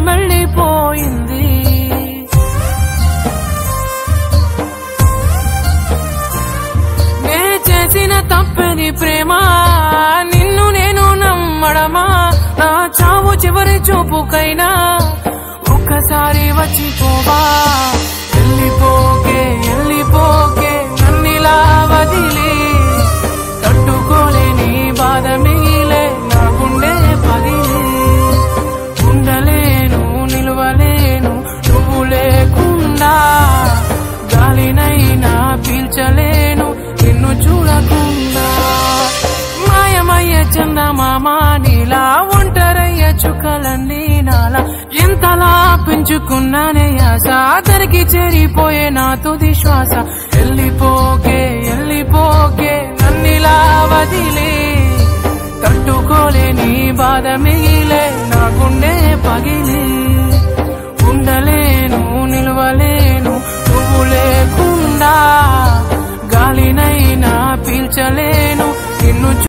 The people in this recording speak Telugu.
దూరమెళ్ళిపోయింది నే చేసిన తప్పని ప్రేమ నిన్ను నేను నమ్మడమా నా చావు చివరి చూపుకైనా ఒక్కసారి వచ్చి పోవా వెళ్ళిపోకే వెళ్ళిపోకే నన్నిలా వదిలి తట్టుకోలేని బాధ మిగిలే నా గుండె పగిలి ఉండలేను నిలవలేను నువ్వు లేకుండా గాలినైనా పీల్చలేను నిన్ను చూడకుండా మాయమయ్య చందమామ నీలా ఒంటరయ్య చుక్కలన్నీ నాలా ఎంతలా పెంచుకున్నానే ఆశ అతనికి చేరిపోయే నా తుది శ్వాస వెళ్ళిపోకే వెళ్ళిపోకే నన్నిలా వదిలే తట్టుకోలేని బాధ మిగిలే నా గుండె పగిలి ఉండలేను నిలవలేను నువ్వు లేకుండా గాలినైనా పీల్చలేను